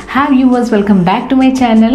Have yours welcome back to my channel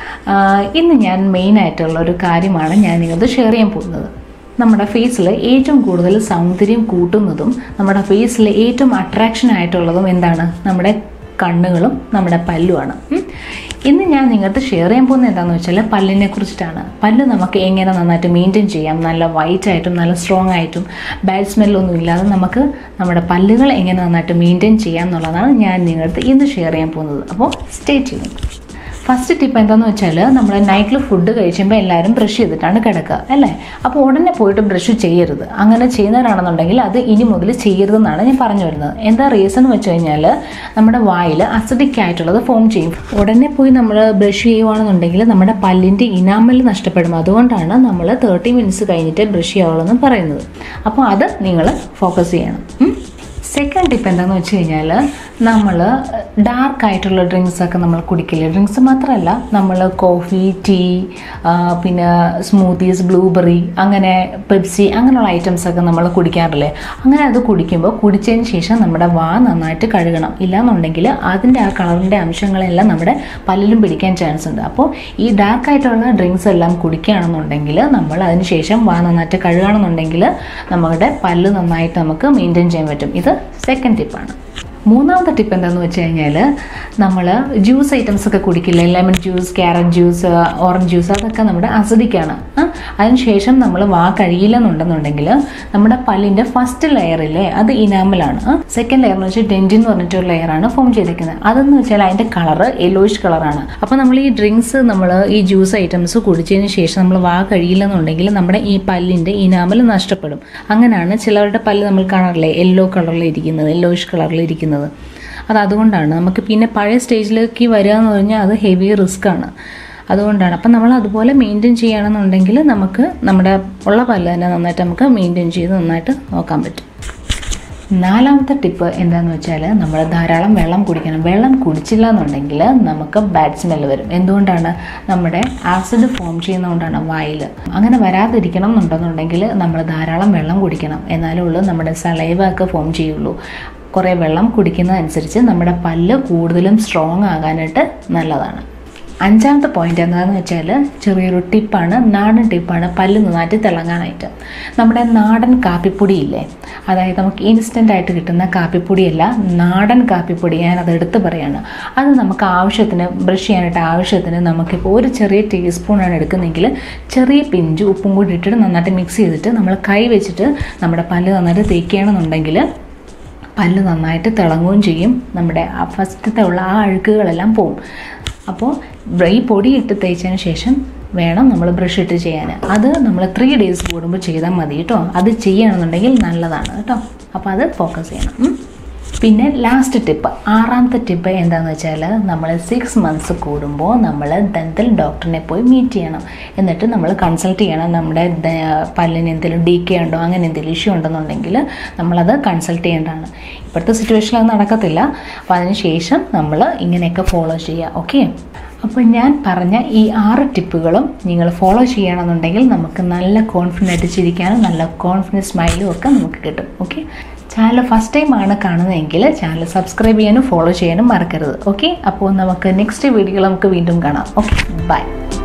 ഇന്ന് ഞാൻ main ആയിട്ടുള്ള ഒരു കാര്യമാണ് ഞാൻ നിങ്ങളത് ഷെയർ ചെയ്യാൻ പോകുന്നത് നമ്മുടെ ഫേസിൽ ഏറ്റവും കൂടുതൽ സൗന്ദര്യം കൂട്ടുന്നതും നമ്മുടെ ഫേസിൽ ഏറ്റവും അട്രാക്ഷൻ ആയിട്ടുള്ളതും എന്താണ് നമ്മുടെ കണ്ണുകളും നമ്മുടെ പല്ലുമാണ് ഉം. ഇന്ന് ഞാൻ നിങ്ങൾക്ക് ഷെയർ ചെയ്യാൻ പോകുന്നത് എന്താണെന്ന് വെച്ചാൽ പല്ലിനെ കുറിച്ചിട്ടാണ് പല്ല് നമുക്ക് എങ്ങനെ നന്നായിട്ട് മെയിൻറ്റെയിൻ ചെയ്യാം നല്ല വൈറ്റ് ആയിട്ടും നല്ല സ്ട്രോങ് ആയിട്ടും ബാഡ് സ്മെല്ലൊന്നും ഇല്ലാതെ നമുക്ക് നമ്മുടെ പല്ലുകൾ എങ്ങനെ നന്നായിട്ട് മെയിൻറ്റെയിൻ ചെയ്യാം എന്നുള്ളതാണ് ഞാൻ നിങ്ങൾക്ക് ഇന്ന് ഷെയർ ചെയ്യാൻ പോകുന്നത് അപ്പോൾ സ്റ്റേ ചെയ്യും ഫസ്റ്റ് ടിപ്പ് എന്താണെന്ന് വെച്ചാൽ നമ്മൾ നൈറ്റിൽ ഫുഡ് കഴിക്കുമ്പോൾ എല്ലാവരും ബ്രഷ് ചെയ്തിട്ടാണ് കിടക്കുക അല്ലേ അപ്പോൾ ഉടനെ പോയിട്ട് ബ്രഷ് ചെയ്യരുത് അങ്ങനെ ചെയ്യുന്നവരാണെന്നുണ്ടെങ്കിൽ അത് ഇനി മുതൽ ചെയ്യരുതെന്നാണ് ഞാൻ പറഞ്ഞു വരുന്നത് എന്താ റീസൺ എന്ന് വെച്ച് കഴിഞ്ഞാൽ നമ്മുടെ വായിൽ അസിഡിക് ആയിട്ടുള്ളത് ഫോം ചെയ്യും ഉടനെ പോയി നമ്മൾ ബ്രഷ് ചെയ്യുവാണെന്നുണ്ടെങ്കിൽ നമ്മുടെ പല്ലിൻ്റെ ഇനാമൽ നഷ്ടപ്പെടും അതുകൊണ്ടാണ് നമ്മൾ തേർട്ടി മിനിറ്റ്സ് കഴിഞ്ഞിട്ട് ബ്രഷ് ചെയ്യാവുള്ളൂ എന്ന് പറയുന്നത് അപ്പോൾ അത് നിങ്ങൾ ഫോക്കസ് ചെയ്യണം ഉം. സെക്കൻഡ് ടിപ്പ് എന്താണെന്ന് വെച്ച് കഴിഞ്ഞാൽ നമ്മൾ ഡാർക്ക് ആയിട്ടുള്ള ഡ്രിങ്ക്സ് ഒക്കെ നമ്മൾ കുടിക്കില്ല ഡ്രിങ്ക്സ് മാത്രമല്ല നമ്മൾ കോഫി ടീ പിന്നെ സ്മൂത്തീസ് ബ്ലൂബെറി അങ്ങനെ പെപ്സി അങ്ങനെയുള്ള ഐറ്റംസ് ഒക്കെ നമ്മൾ കുടിക്കാറില്ലേ അങ്ങനെ അത് കുടിക്കുമ്പോൾ കുടിച്ചതിന് ശേഷം നമ്മുടെ വാ നന്നായിട്ട് കഴുകണം ഇല്ലാന്നുണ്ടെങ്കിൽ അതിൻ്റെ ആ കളറിൻ്റെ അംശങ്ങളെല്ലാം നമ്മുടെ പല്ലിലും പിടിക്കാൻ ചാൻസ് ഉണ്ട് അപ്പോൾ ഈ ഡാർക്ക് ആയിട്ടുള്ള ഡ്രിങ്ക്സ് എല്ലാം കുടിക്കുകയാണെന്നുണ്ടെങ്കിൽ നമ്മൾ അതിന് ശേഷം വാ നന്നായിട്ട് കഴുകുകയാണെന്നുണ്ടെങ്കിൽ നമ്മുടെ പല്ല് നന്നായിട്ട് നമുക്ക് മെയിൻറ്റെയിൻ ചെയ്യാൻ പറ്റും ഇത് സെക്കൻഡ് ടിപ്പാണ് മൂന്നാമത്തെ ടിപ്പ് എന്താണെന്ന് വെച്ച് കഴിഞ്ഞാൽ നമ്മൾ ജ്യൂസ് ഐറ്റംസ് ഒക്കെ കുടിക്കില്ലേ lemon juice carrot juice orange juice അതൊക്കെ നമ്മുടെ അസിഡിക്കാണ് അതിനുശേഷം നമ്മൾ വാ കഴിയില്ലെന്നുണ്ടെന്നുണ്ടെങ്കിൽ നമ്മുടെ പല്ലിൻ്റെ ഫസ്റ്റ് ലെയറില്ലേ അത് ഇനാമലാണ് സെക്കൻഡ് ലെയർ എന്ന് വെച്ചാൽ ഡെൻറ്റിൻ എന്ന് പറഞ്ഞിട്ടൊരു ലെയറാണ് ഫോം ചെയ്തിരിക്കുന്നത് അതെന്ന് വെച്ചാൽ അതിൻ്റെ കളറ് യെല്ലോയിഷ് കളറാണ് അപ്പോൾ നമ്മൾ ഈ ഡ്രിങ്ക്സ് നമ്മൾ ഈ ജ്യൂസ് ഐറ്റംസ് കുടിച്ചതിന് ശേഷം നമ്മൾ വാ കഴിയില്ലെന്നുണ്ടെങ്കിൽ നമ്മുടെ ഈ പല്ലിൻ്റെ ഇനാമൽ നഷ്ടപ്പെടും അങ്ങനെയാണ് ചിലവരുടെ പല്ല് നമ്മൾ കാണാറില്ലേ യെല്ലോ കളറിൽ ഇരിക്കുന്നത് യെല്ലോയിഷ് കളറിൽ ഇരിക്കുന്നത് അത് അതുകൊണ്ടാണ് നമുക്ക് പിന്നെ പഴയ സ്റ്റേജിലേക്ക് വരിക എന്ന് പറഞ്ഞാൽ അത് ഹെവി റിസ്ക് ആണ് അതുകൊണ്ടാണ് അപ്പം നമ്മൾ അതുപോലെ മെയിൻറ്റെയിൻ ചെയ്യുകയാണെന്നുണ്ടെങ്കിൽ നമുക്ക് നമ്മുടെ ഉള്ള പല്ല് തന്നെ നന്നായിട്ട് നമുക്ക് മെയിൻറ്റെയിൻ ചെയ്ത് നന്നായിട്ട് നോക്കാൻ പറ്റും നാലാമത്തെ ടിപ്പ് എന്താണെന്ന് വെച്ചാൽ നമ്മൾ ധാരാളം വെള്ളം കുടിക്കണം വെള്ളം കുടിച്ചില്ല എന്നുണ്ടെങ്കിൽ നമുക്ക് ബാഡ് സ്മെല്ല് വരും എന്തുകൊണ്ടാണ് നമ്മുടെ ആസിഡ് ഫോം ചെയ്യുന്നതുകൊണ്ടാണ് വായിൽ അങ്ങനെ വരാതിരിക്കണം എന്നുണ്ടെന്നുണ്ടെങ്കിൽ നമ്മൾ ധാരാളം വെള്ളം കുടിക്കണം എന്നാലേ ഉള്ളൂ നമ്മുടെ സലൈവ ഒക്കെ ഫോം ചെയ്യുള്ളൂ കുറേ വെള്ളം കുടിക്കുന്നതനുസരിച്ച് നമ്മുടെ പല്ല് കൂടുതലും സ്ട്രോങ് ആകാനായിട്ട് നല്ലതാണ് അഞ്ചാമത്തെ പോയിന്റ് എന്താണെന്ന് വെച്ചാൽ ചെറിയൊരു ടിപ്പാണ് നാടൻ ടിപ്പാണ് പല്ല് നന്നായിട്ട് തിളങ്ങാനായിട്ട് നമ്മുടെ നാടൻ കാപ്പിപ്പൊടി ഇല്ലേ അതായത് നമുക്ക് ഇൻസ്റ്റൻ്റ് ആയിട്ട് കിട്ടുന്ന കാപ്പിപ്പൊടിയല്ല നാടൻ കാപ്പിപ്പൊടി ഞാൻ അത് എടുത്ത് പറയാണ് അത് നമുക്ക് ആവശ്യത്തിന് ബ്രഷ് ചെയ്യാനായിട്ട് ആവശ്യത്തിന് നമുക്കിപ്പോൾ ഒരു ചെറിയ ടീസ്പൂണാണ് എടുക്കുന്നതെങ്കിൽ ചെറിയ പിഞ്ച് ഉപ്പും കൂടി ഇട്ടിട്ട് നന്നായിട്ട് മിക്സ് ചെയ്തിട്ട് നമ്മൾ കൈ വെച്ചിട്ട് നമ്മുടെ പല്ല് നന്നായിട്ട് തേക്കുകയാണെന്നുണ്ടെങ്കിൽ പല്ല് നന്നായിട്ട് തിളങ്ങുകയും ചെയ്യും നമ്മുടെ ആ ഫസ്റ്റത്തെ ഉള്ള ആ അഴുക്കുകളെല്ലാം പോവും അപ്പോൾ ഈ പൊടി ഇട്ട് തേച്ചതിന് ശേഷം വേണം നമ്മൾ ബ്രഷ് ഇട്ട് ചെയ്യാൻ അത് നമ്മൾ ത്രീ ഡേയ്സ് കൂടുമ്പോൾ ചെയ്താൽ മതി കേട്ടോ അത് ചെയ്യുകയാണെന്നുണ്ടെങ്കിൽ നല്ലതാണ് കേട്ടോ അപ്പോൾ അത് ഫോക്കസ് ചെയ്യണം ഉം. പിന്നെ ലാസ്റ്റ് ടിപ്പ് ആറാമത്തെ ടിപ്പ് എന്താണെന്ന് വെച്ചാൽ നമ്മൾ സിക്സ് മന്ത്സ് കൂടുമ്പോൾ നമ്മൾ ദന്തൽ ഡോക്ടറിനെ പോയി മീറ്റ് ചെയ്യണം എന്നിട്ട് നമ്മൾ കൺസൾട്ട് ചെയ്യണം നമ്മുടെ ദ- പല്ലിന് എന്തെങ്കിലും ഡി കെ ഉണ്ടോ അങ്ങനെ എന്തെങ്കിലും ഇഷ്യൂ ഉണ്ടെന്നുണ്ടെങ്കിൽ നമ്മളത് കൺസൾട്ട് ചെയ്യേണ്ടതാണ് ഇപ്പോഴത്തെ സിറ്റുവേഷനിൽ അത് നടക്കത്തില്ല അപ്പോൾ അതിന് ശേഷം നമ്മൾ ഇങ്ങനെയൊക്കെ ഫോളോ ചെയ്യുക ഓക്കെ അപ്പോൾ ഞാൻ പറഞ്ഞ ഈ ആറ് ടിപ്പുകളും നിങ്ങൾ ഫോളോ ചെയ്യണമെന്നുണ്ടെങ്കിൽ നമുക്ക് നല്ല കോൺഫിഡൻ്റ് ആയിട്ട് ചിരിക്കാനും നല്ല കോൺഫിഡൻസ് സ്മൈലും ഒക്കെ നമുക്ക് കിട്ടും ഓക്കെ ചാനൽ ഫസ്റ്റ് ടൈം ആണ് കാണുന്നതെങ്കിൽ ചാനൽ സബ്സ്ക്രൈബ് ചെയ്യാനും ഫോളോ ചെയ്യാനും മറക്കരുത് ഓക്കെ അപ്പോൾ നമുക്ക് നെക്സ്റ്റ് വീഡിയോയിൽ നമുക്ക് വീണ്ടും കാണാം ഓക്കെ ബൈ